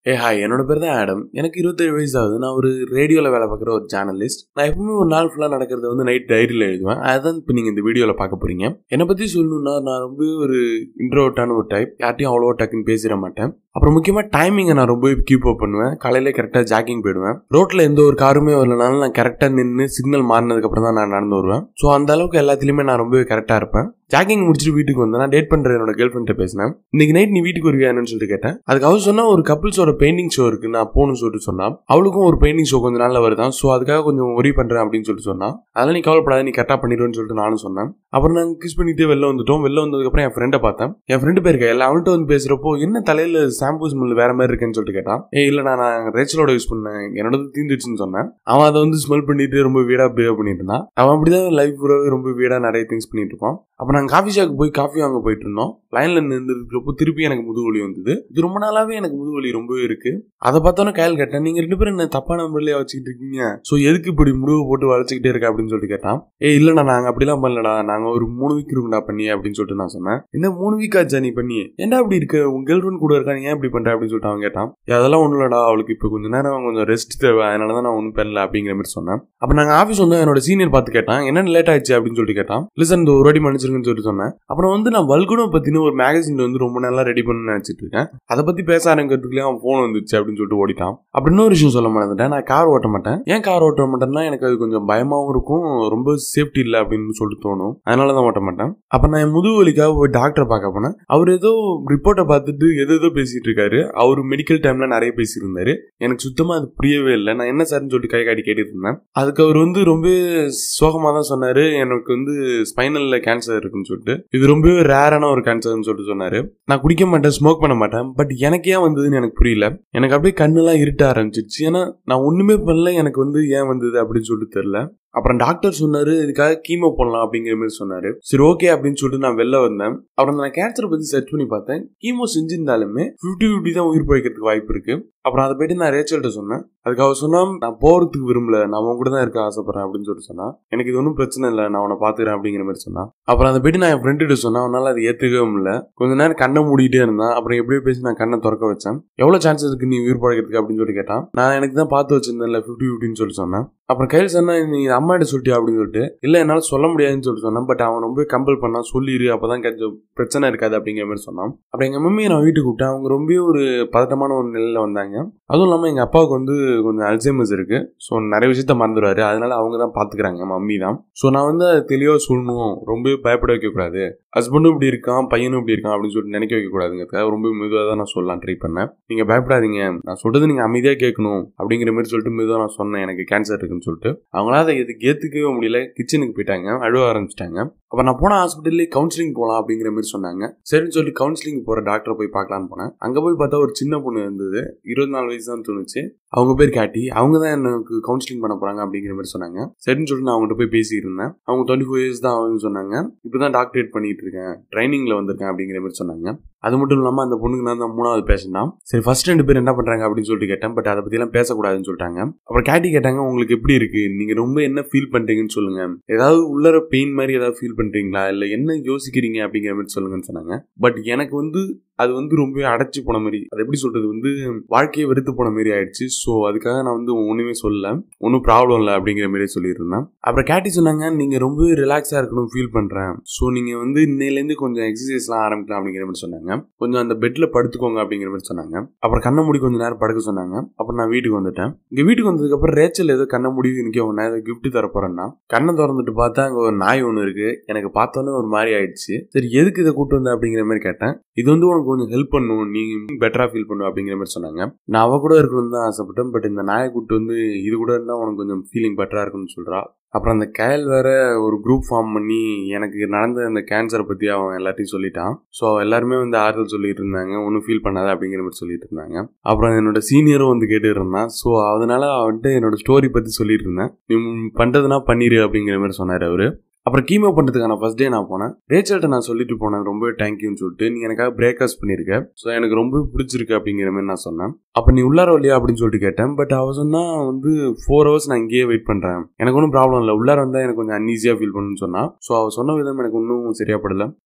ஏ hi என்னோட பேர் தான் ஆடம் எனக்கு இருபத்தேழு வயசு ஆகுது நான் ஒரு ரேடியோவில் வேலை பார்க்குற ஒரு ஜேர்னலிஸ்ட் நான் எப்பவுமே ஒரு நாள் ஃபுல்லாக நடக்கிறத வந்து நைட் டைரியில் எழுதுவேன் அதுதான் இப்போ நீங்கள் இந்த வீடியோவில் பார்க்க போகிறீங்க என்னை பற்றி சொல்லணும்னா நான் ரொம்ப ஒரு இன்ட்ரோட்டான ஒரு டைப் யார்ட்டையும் அவ்வளோ டக்குன்னு பேசிட மாட்டேன் அப்புறம் முக்கியமாக டைமிங்கை நான் ரொம்ப கீப் அப் பண்ணுவேன் காலையில் கரெக்டாக ஜாக்கிங் போயிடுவேன் ரோட்டில் எந்த ஒரு காருமே வரலனாலும் நான் கரெக்டாக நின்று சிக்னல் மாறினதுக்கப்புறம் தான் நான் நடந்து வருவேன் ஸோ அந்த அளவுக்கு எல்லாத்துலேயுமே நான் ரொம்ப கரெக்டாக இருப்பேன் ஜாக்கிங் முடிச்சுட்டு வீட்டுக்கு வந்தேன் நான் டேட் பண்ணுற என்னோட கேர்ள் ஃப்ரெண்ட்டை பேசினேன் இன்னைக்கு நைட் நீ வீட்டுக்கு வருவியான்னு சொல்லிட்டு கேட்டேன் அதுக்கு அவர் சொன்னா ஒரு கப்பிள்ஸோட பெயிண்டிங் ஷோ இருக்கு நான் போகணும்னு சொல்லிட்டு சொன்னா அவளுக்கும் ஒரு பெயிண்டிங் ஷோ கொஞ்சம் நாள்ல வருதான் ஸோ அதுக்காக கொஞ்சம் ஒரி பண்றேன் அப்படின்னு சொல்லிட்டு சொன்னா அதெல்லாம் நீ கவலைப்படாத நீ கரெக்டாக பண்ணிடுவேன்னு சொல்லிட்டு நானும் சொன்னேன் அப்புறம் நாங்கள் கிஸ் பண்ணிட்டு வெளில வந்துட்டோம் வெளில வந்ததுக்கப்புறம் என் ஃப்ரெண்டை பார்த்தேன் என் ஃப்ரெண்டு பேர் கையில் அவன்கிட்ட வந்து பேசுறப்போ என்ன தலையில ஷாம்பூ ஸ்மெல் வேற மாதிரி இருக்குன்னு சொல்லிட்டு கேட்டான் ஏ இல்லை நான் நான் ரேச்சலோட யூஸ் பண்ணேன் என்னோட தீந்துச்சுன்னு சொன்னேன் அவன் அதை வந்து ஸ்மெல் பண்ணிட்டு ரொம்ப வீடா பிஹேவ் பண்ணிட்டு இருந்தான் அவன் அப்படிதான் லைஃப் பூராவே ரொம்ப வீடா நிறைய திங்ஸ் பண்ணிட்டு இருப்பான் அப்போ நாங்கள் காஃபி ஷாப்புக்கு போய் காஃபி வாங்க போயிட்டு இருந்தோம் லைன்ல நின்று இருக்கிறப்போ திருப்பி எனக்கு முதுகுவலி வந்தது இது ரொம்ப நாளாவே எனக்கு முதுகுவலி ரொம்பவே இருக்கு அதை பார்த்தோன்னே கையில் கேட்டேன் நீங்க ரெண்டு பேரும் என்ன தப்பான நம்பர்லயே வச்சுக்கிட்டு இருக்கீங்க ஸோ எதுக்கு இப்படி முழுவு போட்டு வளைச்சிக்கிட்டே இருக்க அப்படின்னு சொல்லிட்டு கேட்டான் ஏ இல்லடா நாங்க அப்படிலாம் பண்ணலடா நாங்க ஒரு மூணு வீக் இருக்கும்டா பண்ணி அப்படின்னு சொல்லிட்டு நான் சொன்னேன் என்ன மூணு வீக் ஆச்சா நீ பண்ணி ஏன்டா அப்படி இருக்க உங்க கேர்ள் ஃப்ரெண்ட் கூட இருக்கா நீ ஏன் இப்படி பண்ற அப்படின்னு சொல்லிட்டு அவன் கேட்டான் "ஏய், அதெல்லாம் ஒன்றும் இல்லடா அவளுக்கு இப்போ கொஞ்ச நேரம் கொஞ்சம் ரெஸ்ட் தேவை அதனால தான் நான் ஒன்றும் பண்ணல அப்படிங்கிற மாதிரி சொன்னேன் அப்போ நாங்கள் ஆஃபீஸ் வந்து என்னோட சீனியர் பார்த்து கேட்டான் என்ன லேட் ஆயிடுச்சு அப்படின்னு சொல்லிட்டு கேட்டான் லிசன் இந்த ஒரு வாட்டி மன்னிச்சிருங்கன்னு சொல்லிட்டு சொன்னேன் அப்புறம் வந்து நான் வல்குணம் பத்தின ஒரு மேகசின் வந்து ரொம்ப நல்லா ரெடி பண்ண நினைச்சிட்டு இருக்கேன் அதை பத்தி பேச ஆரம்பிக்கிறதுக்குள்ளே அவன் ஃபோன் வந்துச்சு அப்படின்னு சொல்லிட்டு ஓடிட்டான் அப்படி இன்னொரு விஷயம் சொல்ல மாட்டேன் நான் கார் ஓட்ட மாட்டேன் ஏன் கார் ஓட்ட மாட்டேன்னா எனக்கு அது கொஞ்சம் பயமாவும் இருக்கும் ரொம்ப சேஃப்டி இல்லை அப்படின்னு சொல்லிட்டு தோணும் அதனால தான் ஓட்ட மாட்டேன் அப்ப நான் என் முதுகு வலிக்காக போய் டாக்டரை பார்க்க போனேன் அவர் ஏதோ ரிப்போர்ட்டை பார்த்துட்டு எது ஏதோ பேசிட்டு இருக்காரு அவர் மெடிக்கல் டைம்ல நிறைய பேசியிருந்தாரு எனக்கு சுத்தமா அது புரியவே இல்லை நான் என்ன சார்னு சொல்லிட்டு கை காட்டி கேட்டுட்டு இருந்தேன் அதுக்கு அவர் வந்து ரொம்ப சோகமா தான் சொன்னாரு எனக்கு வந்து ஸ்பைனல்ல கேன்சர் இருக்குன்னு சொல்லிட்டு இது ரொம்பவே ரேரான ஒரு கேன்சர்னு சொல்லிட்டு சொன்னாரு நான் குடிக்க மாட்டேன் ஸ்மோக் பண்ண மாட்டேன் பட் எனக்கு ஏன் வந்ததுன்னு எனக்கு புரியல எனக்கு அப்படியே கண்ணெல்லாம் இருட்ட ஆரம்பிச்சிச்சு ஏன்னா நான் ஒண்ணுமே பண்ணல எனக்கு வந்து ஏன் வந்தது அப்படின்னு சொல்லிட்டு தெரியல அப்புறம் டாக்டர் சொன்னாரு இதுக்காக கீமோ போடலாம் அப்படிங்கிற மாதிரி சொன்னாரு சரி ஓகே அப்படின்னு சொல்லிட்டு நான் வெளில வந்தேன் அப்புறம் நான் கேன்சரை பத்தி சர்ச் பண்ணி பார்த்தேன் கீமோ செஞ்சிருந்தாலுமே ஃபிஃப்டி ஃபிஃப்டி தான் உயிர் பழைக்கிறதுக்கு வாய்ப்பு இருக்கு அப்புறம் அதை போயிட்டு நான் ரேச்சல்கிட்ட சொன்னேன் அதுக்கு அவர் சொன்னா நான் போறதுக்கு விரும்பல நான் அவன் கூட தான் இருக்க ஆசைப்படுறேன் அப்படின்னு சொல்லிட்டு சொன்னா எனக்கு இது ஒன்றும் பிரச்சனை இல்லை நான் அவனை பாத்துக்கிறேன் அப்படிங்கிற மாதிரி சொன்னான் அப்புறம் அதை போயிட்டு நான் என் ஃப்ரெண்டு சொன்னேன் அவனால அதை ஏத்துக்கவே முடியல கொஞ்ச நேரம் கண்ணை மூடிட்டே இருந்தான் அப்புறம் எப்படியோ பேசி நான் கண்ணை திறக்க வச்சேன் எவ்வளவு சான்ஸ் இருக்கு நீ உயிர் பழைக்கிறதுக்கு அப்படின்னு சொல்லி கேட்டான் நான் எனக்கு தான் பார்த்து வச்சிருந்தேன்ல ஃபிஃப்டி ஃபிஃப்டின்னு சொல்லி சொன்னேன் அப்புறம் கையில் சொன்னா நீ அம்மாட்ட சொல்லிட்டியா அப்படின்னு சொல்லிட்டு இல்லை என்னால் சொல்ல முடியாதுன்னு சொல்லிட்டு சொன்னேன் பட் அவன் ரொம்ப கம்பல் பண்ணான் சொல்லிடு அப்பதான் கொஞ்சம் பிரச்சனை இருக்காது அப்படிங்கிற மாதிரி சொன்னான் அப்புறம் எங்கள் மம்மியை நான் வீட்டுக்கு கூப்பிட்டேன் அவங்க ரொம்ப ஒரு பதட்டமான ஒரு நிலையில் வந்தாங்க அதுவும் இல்லாமல் எங்கள் அப்பாவுக்கு வந்து கொஞ்சம் அல்சைமஸ் இருக்கு ஸோ நிறைய விஷயத்த மறந்துடுவாரு அதனால அவங்க தான் பார்த்துக்கிறாங்க மம்மி தான் ஸோ நான் வந்து அதை தெளிவாக சொல்லணும் ரொம்ப பயப்பட வைக்கக்கூடாது ஹஸ்பண்டும் இப்படி இருக்கான் பையனும் இப்படி இருக்கான் அப்படின்னு சொல்லிட்டு நினைக்க வைக்கக்கூடாதுங்கிறதுக்காக ரொம்ப மெதுவாக தான் நான் சொல்லலாம் ட்ரை பண்ணேன் நீங்கள் பயப்படாதீங்க நான் சொல்றது நீங்கள் அமைதியாக கேட்கணும் அப்படிங்கிற மாதிரி சொல்லிட்டு மெதுவாக நான் சொன்னேன் எனக்கு கேன்சர் இருக்குன்னு சொல்லிட்டு அவங்களால அதை எதுக்கு ஏற்றுக்கவே முடியல கிச்சனுக்கு போயிட்டாங்க அழுவ ஆரம்பிச்சிட்டாங்க அப்போ நான் போன ஹாஸ்பிட்டல்லே கவுன்சிலிங் போகலாம் அப்படிங்கிற மாதிரி சொன்னாங்க சரின்னு சொல்லிட்டு கவுன்சிலிங் போகிற டாக்டரை போய் பார்க்கலான்னு போனேன் அங்கே போய் பார்த்தா ஒரு சின்ன பொண்ணு இருந்தது இருபத்தி நாலு வயசு தான் தோணுச்சு அவங்க பேர் காட்டி அவங்க தான் எனக்கு கவுன்சிலிங் பண்ண போறாங்க அப்படிங்கிற மாதிரி சொன்னாங்க சரின்னு சொல்லிட்டு நான் அவங்ககிட்ட போய் பேசிட்டு இருந்தேன் அவங்க டுவெண்ட்டி ஃபோர் இயர்ஸ் தான் ஆகுதுன்னு சொன்னாங்க இப்பதான் டாக்டரேட் பண்ணிட்டு இருக்கேன் ட்ரைனிங்ல வந்திருக்கேன் அப்படிங்கிற மாதிரி சொன்னாங்க அது மட்டும் இல்லாம அந்த பொண்ணுக்கு நான் தான் மூணாவது பேஷன் தான் சரி ஃபர்ஸ்ட் ரெண்டு பேர் என்ன பண்றாங்க அப்படின்னு சொல்லிட்டு கேட்டேன் பட் அதை பத்தி எல்லாம் பேசக்கூடாதுன்னு சொல்லிட்டாங்க அப்புறம் கேட்டி கேட்டாங்க உங்களுக்கு எப்படி இருக்கு நீங்க ரொம்ப என்ன ஃபீல் பண்றீங்கன்னு சொல்லுங்க ஏதாவது உள்ளர பெயின் மாதிரி ஏதாவது ஃபீல் பண்றீங்களா இல்ல என்ன யோசிக்கிறீங்க அப்படிங்கிற மாதிரி சொல்லுங்கன்னு சொன்னாங்க பட் எனக்கு வந்து அது வந்து ரொம்ப அடைச்சு போன மாதிரி அது எப்படி சொல்றது வந்து வாழ்க்கையை வெறுத்து போன மாதிரி ஆயிடுச்சு ஸோ அதுக்காக நான் வந்து ஒண்ணுமே சொல்லல ஒன்றும் ப்ராப்ளம் இல்லை அப்படிங்கிற மாதிரி சொல்லியிருந்தேன் அப்புறம் கேட்டி சொன்னாங்க நீங்க ரொம்ப ரிலாக்ஸா இருக்கணும் ஃபீல் பண்றேன் ஸோ நீங்க வந்து இன்னையிலேருந்து கொஞ்சம் எக்ஸசைஸ்லாம் ஆரம்பிக்கலாம் அப்படிங்கிற மாதிரி சொன்னாங்க கொஞ்சம் அந்த பெட்ல படுத்துக்கோங்க அப்படிங்கிற மாதிரி சொன்னாங்க அப்புறம் கண்ணை மூடி கொஞ்சம் நேரம் படுக்க சொன்னாங்க அப்புறம் நான் வீட்டுக்கு வந்துட்டேன் இங்க வீட்டுக்கு வந்ததுக்கு அப்புறம் ரேச்சல் ஏதோ கண்ணை மூடி நிக்க உடனே ஏதோ கிஃப்ட் தர போறேன்னா கண்ணை திறந்துட்டு பார்த்தா அங்க ஒரு நாய் ஒன்று இருக்கு எனக்கு பார்த்தோன்னே ஒரு மாதிரி ஆயிடுச்சு சரி எதுக்கு இதை கூட்டு வந்த அப்படிங்கிற மாதிரி கேட்டேன் இது வந்து உனக்கு கொஞ்சம் ஹெல்ப் பண்ணும் நீ பெட்டரா ஃபீல் பண்ணும் அப்படிங்கிற மாதிரி சொன்னாங்க நான் அவ கூட இருக்கணும்னு தான் ஆசைப்பட்டேன் பட் இந்த நாயை கூட்டு வந்து இது கூட இருந்தா உனக்கு கொஞ்சம் ஃபீலிங் பெட்டரா இருக்கும்னு சொல்றா அப்புறம் அந்த கயல் வேற ஒரு குரூப் ஃபார்ம் பண்ணி எனக்கு நடந்த அந்த கேன்சரை பத்தி அவன் எல்லாத்தையும் சொல்லிட்டான் ஸோ எல்லாருமே வந்து ஆறுதல் சொல்லிட்டு இருந்தாங்க ஒன்றும் ஃபீல் பண்ணாத அப்படிங்கிற மாதிரி சொல்லிட்டு இருந்தாங்க அப்புறம் என்னோட சீனியரும் வந்து கேட்டு இருந்தான் ஸோ அதனால அவன்ட்டு என்னோட ஸ்டோரி பத்தி சொல்லிட்டு இருந்தேன் நீ பண்றதுனா பண்ணிரு அப்படிங்கிற மாதிரி சொன்னாரு அவரு அப்புறம் கீமோ பண்ணுறதுக்கான ஃபர்ஸ்ட் டே நான் போனேன் ரேச்சல்கிட்ட நான் சொல்லிட்டு போனேன் ரொம்ப தேங்க்யூன்னு சொல்லிட்டு நீ எனக்காக பிரேக்ஃபாஸ்ட் பண்ணியிருக்க ஸோ எனக்கு ரொம்ப பிடிச்சிருக்கு அப்படிங்கிற மாதிரி நான் சொன்னேன் அப்போ நீ உள்ளார இல்லையா அப்படின்னு சொல்லிட்டு கேட்டேன் பட் அவ சொன்னா வந்து ஃபோர் ஹவர்ஸ் நான் இங்கேயே வெயிட் பண்ணுறேன் எனக்கு ஒன்றும் ப்ராப்ளம் இல்லை உள்ளார வந்தால் எனக்கு கொஞ்சம் அன்ஈஸியாக ஃபீல் பண்ணுன்னு சொன்னா ஸோ அவ சொன்ன விதம் எனக்கு ஒன்றும் சரியா படல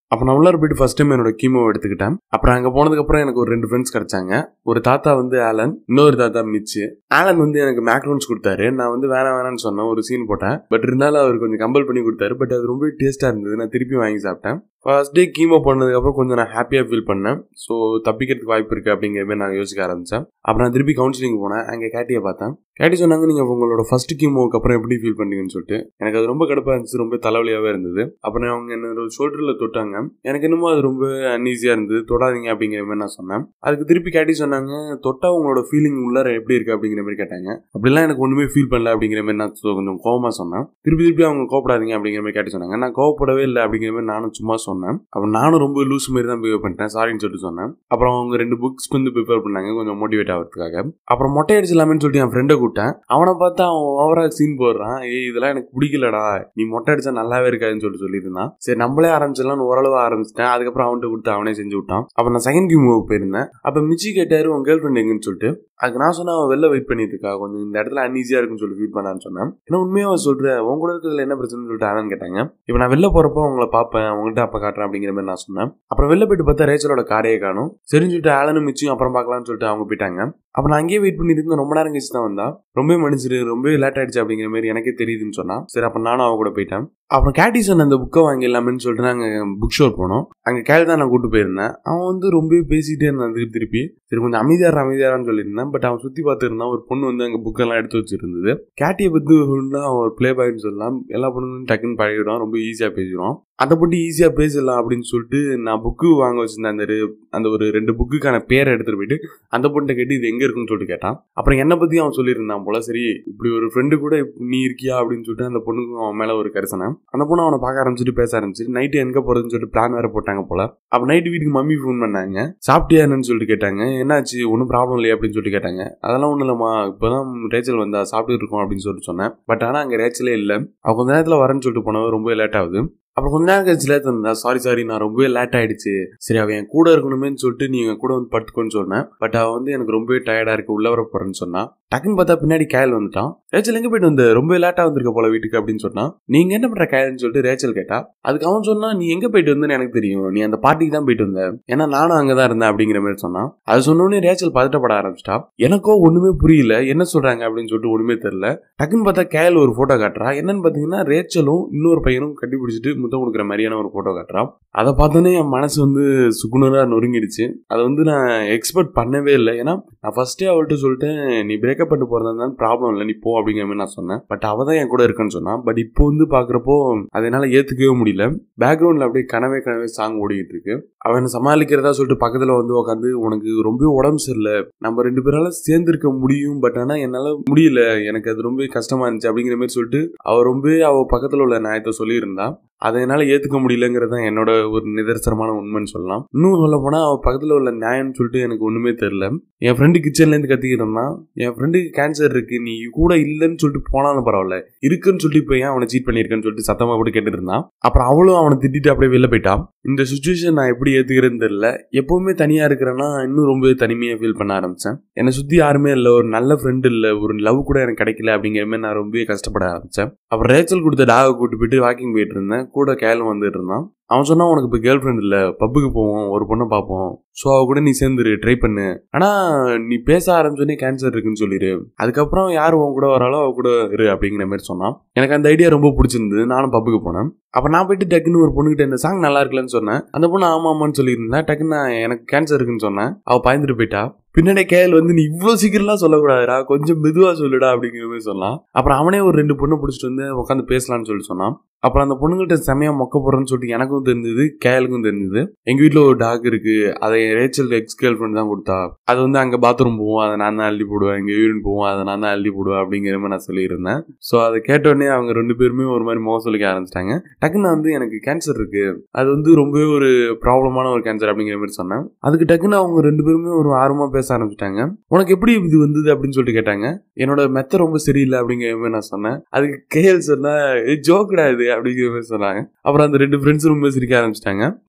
அப்போ நான் உள்ளார போயிட்டு ஃபர்ஸ்ட் டைம் என்னோட கீமோ எடுத்துக்கிட்டேன் அப்புறம் அங்கே போனதுக்கப்புறம் எனக்கு ஒரு ரெண்டு ஃப்ரெண்ட்ஸ் கிடைச்சாங்க ஒரு தாத்தா வந்து ஆலன் இன்னொரு தாத்தா மிச்சு ஆலன் வந்து எனக்கு மேக்ரோன்ஸ் கொடுத்தாரு நான் வந்து வேணாம் வேணாம்னு சொன்னேன் ஒரு சீன் போட்டேன் பட் இருந்தாலும் அவர் கொஞ்சம் கம்பல் பண்ணி கொடுத்தாரு பட் அது ரொம்ப டேஸ்ட்டாக இருந்தது நான் திருப்பி வாங்கி சாப்பிட்டேன் ஃபர்ஸ்ட் டே கீமோ பண்ணதுக்கப்புறம் கொஞ்சம் நான் ஹாப்பியாக ஃபீல் பண்ணேன் ஸோ தப்பிக்கிறதுக்கு வாய்ப்பு இருக்குது அப்படிங்கிற மாதிரி நான் யோசிக்க ஆரம்பித்தேன் அப்புறம் நான் திருப்பி கவுன்சிலிங் போனேன் அங்கே கேட்டியை பார்த்தேன் கேட்டி சொன்னாங்க நீங்கள் உங்களோட ஃபர்ஸ்ட் கீமோக்கு அப்புறம் எப்படி ஃபீல் பண்ணீங்கன்னு சொல்லிட்டு எனக்கு அது ரொம்ப கடுப்பாக இருந்துச்சு ரொம்ப தலைவலியாகவே இருந்தது அப்புறம் அவங்க என்னோட ஷோல்டரில் தொட்டாங்க எனக்கு என்னமோ அது ரொம்ப அன்ஈஸியாக இருந்தது தொடாதீங்க அப்படிங்கிற மாதிரி நான் சொன்னேன் அதுக்கு திருப்பி கேட்டி சொன்னாங்க தொட்டா உங்களோட ஃபீலிங் உள்ளார எப்படி இருக்கு அப்படிங்கிற மாதிரி கேட்டாங்க அப்படிலாம் எனக்கு ஒன்றுமே ஃபீல் பண்ணல அப்படிங்கிற மாதிரி நான் சொ- கொஞ்சம் கோவமாக சொன்னேன் திருப்பி திருப்பி அவங்க கோப்படாதீங்க அப்படிங்கிற மாதிரி கேட்டி சொன்னாங்க நான் கோவப்படவே இல்லை அப்படிங்கிற மாதிரி நானும் சும்மா சொன்னேன் அப்புறம் நானும் ரொம்ப லூஸ் மாதிரி தான் பிஹேவ் பண்ணிட்டேன் சாரின்னு சொல்லிட்டு சொன்னேன் அப்புறம் அவங்க ரெண்டு புக்ஸ் வந்து ப்ரிப்பேர் பண்ணாங்க கொஞ்சம் மோட்டிவேட் ஆகிறதுக்காக அப்புறம் மொட்டை அடிச்சலாமேன்னு சொல்லிட்டு என் ஃப்ரெண்டை கூப்பிட்டேன் அவனை பார்த்தா அவன் ஓவராக சீன் போடுறான் ஏய் இதெல்லாம் எனக்கு பிடிக்கலடா நீ மொட்டை அடிச்சா நல்லாவே இருக்காதுன்னு சொல்லிட்டு சொல்லியிருந்தான் சரி நம்மளே ஆரம்பிச்சிடலாம்னு ஓரளவு ஆரம்பிச்சிட்டேன் அதுக்கப்புறம் அவன்கிட்ட கொடுத்து அவனே செஞ்சு விட்டான் அப்போ நான் செகண்ட் கிம் மூவுக்கு போயிருந்தேன் அப்போ மிச்சி கேட்டாரு உன் கேர்ள் ஃப்ரெண்ட் எங்கன்னு சொல்லிட்டு அதுக்கு நான் சொன்னேன் அவன் வெளில வெயிட் பண்ணிட்டு இருக்கா கொஞ்சம் இந்த இடத்துல அன்ஈஸியா இருக்குன்னு சொல்லி ஃபீல் பண்ணான்னு சொன்னேன் ஏன்னா உண்மையாக அவன் சொல்றேன் உன் கூட இருக்கிறதுல என்ன பிரச்சனைன்னு சொல்லிட்டு ஆனன்னு கேட்டாங்க இப்போ நான் வெளில போறப்போ உங்களை பார்ப்பேன் உங்கள்கிட்ட அப்போ காட்டுறேன் அப்படிங்கிற மாதிரி நான் சொன்னேன் அப்புறம் வெளில போயிட்டு பார்த்தா ரேச்சலோட காரையே காணும் சரின்னு சொல்லிட்டு ஆலனும் மிச்சியும் அப்புறம் பார்க்கலாம்னு சொல்லிட்டு அவங்க போயிட்டாங்க அப்போ நான் அங்கேயே வெயிட் பண்ணிட்டு இருந்தேன் ரொம்ப நேரம் கழிச்சு தான் வந்தா ரொம்ப மன்னிச்சிரு ரொம்ப லேட் ஆயிடுச்சு அப்படிங்கிற மாதிரி எனக்கே தெரியுதுன்னு சொன்னா சரி அப்போ நானும் அவ கூட போயிட்டேன் அப்புறம் கேட்டிசன் அந்த புக்கை வாங்கிடலாமேன்னு சொல்லிட்டு நாங்கள் புக் ஷோர் போனோம் அங்கே கேள் தான் நான் கூட்டு போயிருந்தேன் அவன் வந்து ரொம்ப பேசிட்டே இருந்தான் திருப்பி திருப்பி சரி கொஞ்சம் அமைதியாரா அமைதியாரான்னு சொல்லியிருந்தேன் பட் அவன் சுற்றி பார்த்துருந்தான் ஒரு பொண்ணு வந்து அங்கே புக்கெல்லாம் எடுத்து வச்சிருந்தது கேட்டியை பற்றி சொல்லணும்னா அவன் ஒரு ப்ளே பாய்னு சொல்லலாம் எல்லா பொண்ணுங்களும் டக்குன்னு பழகிடுவான் ரொம்ப ஈஸியாக பேசிடுவான் அதை பற்றி ஈஸியாக பேசலாம் அப்படின்னு சொல்லிட்டு நான் புக்கு வாங்க வச்சிருந்தேன் அந்த ரெ- அந்த ஒரு ரெண்டு புக்குக்கான பேரை எடுத்துகிட்டு போயிட்டு அந்த பொண்ணை கேட்டு இது எங்கே இருக்குன்னு சொல்லிட்டு கேட்டான் அப்புறம் என்னை பற்றி அவன் சொல்லியிருந்தான் போல சரி இப்படி ஒரு ஃப்ரெண்டு கூட இப்ப நீ இருக்கியா அப்படின்னு சொல்லிட்டு அந்த பொண்ணுக்கும் அவன் மேலே ஒரு கரிசனை அந்த பொண்ணு அவனை பார்க்க ஆரம்பிச்சிட்டு பேச ஆரம்பிச்சிட்டு நைட்டு எங்கே போகிறதுன்னு சொல்லிட்டு பிளான் வேற போட்டாங்க போல அப்போ நைட்டு வீட்டுக்கு மம்மி ஃபோன் பண்ணாங்க சாப்பிட்டியா என்னன்னு சொல்லிட்டு கேட்டாங்க என்னாச்சு ஒன்றும் ப்ராப்ளம் இல்லையா அப்படின்னு சொல்லிட்டு கேட்டாங்க அதெல்லாம் ஒன்றும் இல்லைம்மா இப்போதான் ரேச்சல் வந்தா சாப்பிட்டுட்டு இருக்கோம் அப்படின்னு சொல்லிட்டு சொன்னேன் பட் ஆனால் அங்கே ரேச்சலே இல்லை அவள் கொஞ்ச நேரத்தில் வரேன்னு சொல்லிட்டு போனவ ரொம்ப லேட் ஆகுது அப்புறம் கொஞ்ச நேரம் கழிச்சு லேட் இருந்தா சாரி சாரி நான் ரொம்பவே லேட் ஆயிடுச்சு சரி அவன் என் கூட இருக்கணுமேன்னு சொல்லிட்டு நீ என் கூட வந்து படுத்துக்கோன்னு சொன்னேன் பட் அவன் வந்து எனக்கு ரொம்பவே டயர்டா இருக்கு உள்ள வர போறேன்னு சொன்னா டக்குன்னு பார்த்தா பின்னாடி கேல் வந்துட்டான் ரேச்சல் எங்க போயிட்டு வந்து ரொம்ப லேட்டா வந்திருக்க போல வீட்டுக்கு அப்படின்னு சொன்னான் நீங்க என்ன பண்ற கேல்னு சொல்லிட்டு ரேச்சல் கேட்டா அதுக்கு அவன் சொன்னா நீ எங்க போயிட்டு வந்தேன்னு எனக்கு தெரியும் நீ அந்த பார்ட்டிக்கு தான் போயிட்டு வந்த ஏன்னா நானும் அங்கதான் இருந்தேன் அப்படிங்கிற மாதிரி சொன்னான் அது சொன்னோடனே ரேச்சல் பதட்டப்பட ஆரம்பிச்சிட்டா எனக்கோ ஒண்ணுமே புரியல என்ன சொல்றாங்க அப்படின்னு சொல்லிட்டு ஒண்ணுமே தெரியல டக்குன்னு பார்த்தா கேல் ஒரு போட்டோ காட்டுறா என்னன்னு பாத்தீங்கன்னா ரேச்சலும் இன்னொரு பையனும் கட்டி பிடிச்சிட்டு முத்தம் கொடுக்குற மாதிரியான ஒரு போட்டோ காட்டுறான் அதை பார்த்தோன்னே என் மனசு வந்து சுக்குனரா நொறுங்கிடுச்சு அதை வந்து நான் எக்ஸ்பெக்ட் பண்ணவே இல்லை ஏன்னா நான் ஃபர்ஸ்டே அவள்கிட்ட சொல்லிட்டேன் நீ பிரேக்கப் பண்ணிட்டு போறதா இருந்தாலும் ப்ராப்ளம் இல்லை நீ போ அப்படிங்கிற மாதிரி நான் சொன்னேன் பட் அவ தான் என் கூட இருக்குன்னு சொன்னான் பட் இப்போ வந்து பாக்குறப்போ அதனால ஏத்துக்கவே முடியல பேக்ரவுண்ட்ல அப்படியே கனவே கனவே சாங் ஓடிக்கிட்டு இருக்கு அவனை சமாளிக்கிறதா சொல்லிட்டு பக்கத்துல வந்து உட்காந்து உனக்கு ரொம்ப உடம்பு சரியில்லை நம்ம ரெண்டு பேரால சேர்ந்திருக்க முடியும் பட் ஆனா என்னால முடியல எனக்கு அது ரொம்ப கஷ்டமா இருந்துச்சு அப்படிங்கிற மாதிரி சொல்லிட்டு அவ ரொம்ப அவ பக்கத்துல உள்ள நியாயத்தை சொல்லியிருந்தா அதை என்னால ஏத்துக்க முடியலங்கிறது தான் என்னோட ஒரு நிதர்சனமான உண்மைன்னு சொல்லலாம் இன்னும் சொல்ல போனா அவ பக்கத்துல உள்ள நியாயம்னு சொல்லிட்டு எனக்கு ஒண்ணுமே தெரியல என் ஃப்ரெண்டு கிச்சன்ல இருந்து கத்திக்கிட்டு இருந்தான் என் ஃப்ரெண்டுக்கு கேன்சர் இருக்கு நீ கூட இல்லைன்னு சொல்லிட்டு போனாலும் பரவாயில்ல இருக்குன்னு சொல்லிட்டு இப்போ ஏன் அவனை சீட் பண்ணியிருக்கேன்னு சொல்லிட்டு சத்தமா போட்டு கேட்டுட்டு இருந்தான் அப்புறம் அவளும் அவனை திட்டிட்டு அப்படியே வெளில போயிட்டான் இந்த சுச்சுவேஷன் நான் எப்படி ஏத்துக்கிறேன்னு தெரியல எப்பவுமே தனியா இருக்கிறேன்னா இன்னும் ரொம்ப தனிமையா ஃபீல் பண்ண ஆரம்பிச்சேன் என்னை சுத்தி யாருமே இல்லை ஒரு நல்ல ஃப்ரெண்டு இல்லை ஒரு லவ் கூட எனக்கு கிடைக்கல அப்படிங்கிற மாதிரி நான் ரொம்பவே கஷ்டப்பட ஆரம்பிச்சேன் அப்புறம் ரேச்சல் கொடுத்த டாகை கூட்டு போயிட்டு வாக்கிங் போயிட்டு இருந்தேன் கூட கேலும் வந்துட்டு இருந்தான் அவன் சொன்னா உனக்கு இப்போ கேர்ள் ஃப்ரெண்ட் இல்லை பப்புக்கு போவோம் ஒரு பொண்ணை பார்ப்போம் ஸோ அவ கூட நீ சேர்ந்துரு ட்ரை பண்ணு ஆனா நீ பேச ஆரம்பிச்சோடனே கேன்சர் இருக்குன்னு சொல்லிடு அதுக்கப்புறம் யார் உன் கூட வராலோ அவ கூட இரு அப்படிங்கிற மாதிரி சொன்னான் எனக்கு அந்த ஐடியா ரொம்ப பிடிச்சிருந்தது நானும் பப்புக்கு போனேன் அப்ப நான் போயிட்டு டக்குன்னு ஒரு பொண்ணுகிட்ட இந்த சாங் நல்லா இருக்குல்லன்னு சொன்னேன் அந்த பொண்ணு ஆமா ஆமான்னு சொல்லியிருந்தேன் டக்குன்னு நான் எனக்கு கேன்சர் இருக்குன்னு சொன்னேன் அவ பயந்துட்டு போயிட்டா பின்னாடி கேள் வந்து நீ இவ்வளோ சீக்கிரம்லாம் சொல்லக்கூடாதுடா கொஞ்சம் மெதுவா சொல்லுடா அப்படிங்கிற மாதிரி சொன்னான் அப்புறம் அவனே ஒரு ரெண்டு பொண்ணை பிடிச்சிட்டு வந்து உட்காந்து பேசலாம்னு சொல்லி சொன்னான் அப்புறம் அந்த பொண்ணுங்கள்ட்ட செமையா மொக்க போறேன்னு சொல்லிட்டு எனக்கும் தெரிஞ்சது கேலுக்கும் தெரிஞ்சது எங்க வீட்ல ஒரு டாக் இருக்கு அதை ரேச்சல் எக்ஸ் கேர்ள் ஃப்ரெண்ட் தான் கொடுத்தா அது வந்து அங்க பாத்ரூம் போவோம் அதை நான் தான் அள்ளி போடுவேன் இங்க யூரின் போவோம் அதை நான் தான் அள்ளி போடுவேன் அப்படிங்கிற மாதிரி நான் சொல்லியிருந்தேன் ஸோ அதை கேட்டோடனே அவங்க ரெண்டு பேருமே ஒரு மாதிரி முகம் சொல்லிக்க ஆரம்பிச்சிட்டாங்க டக்குன்னு வந்து எனக்கு கேன்சர் இருக்கு அது வந்து ரொம்பவே ஒரு ப்ராப்ளமான ஒரு கேன்சர் அப்படிங்கிற மாதிரி சொன்னேன் அதுக்கு டக்குன்னு அவங்க ரெண்டு பேருமே ஒரு ஆர்வமா பேச ஆரம்பிச்சிட்டாங்க உனக்கு எப்படி இது வந்தது அப்படின்னு சொல்லிட்டு கேட்டாங்க என்னோட மெத்த ரொம்ப சரியில்லை அப்படிங்கிற மாதிரி நான் சொன்னேன் அதுக்கு கேஎல் சொன்னா ஜோக்கடா இது அப்படிங்கிற மாதிரி சொன்னாங்க அப்புறம் அந்த ரெண்டு ஃப்ரெண்ட்ஸ் ரொம்ப சிரிக்க ஆரம்பிச்சிட்டாங்க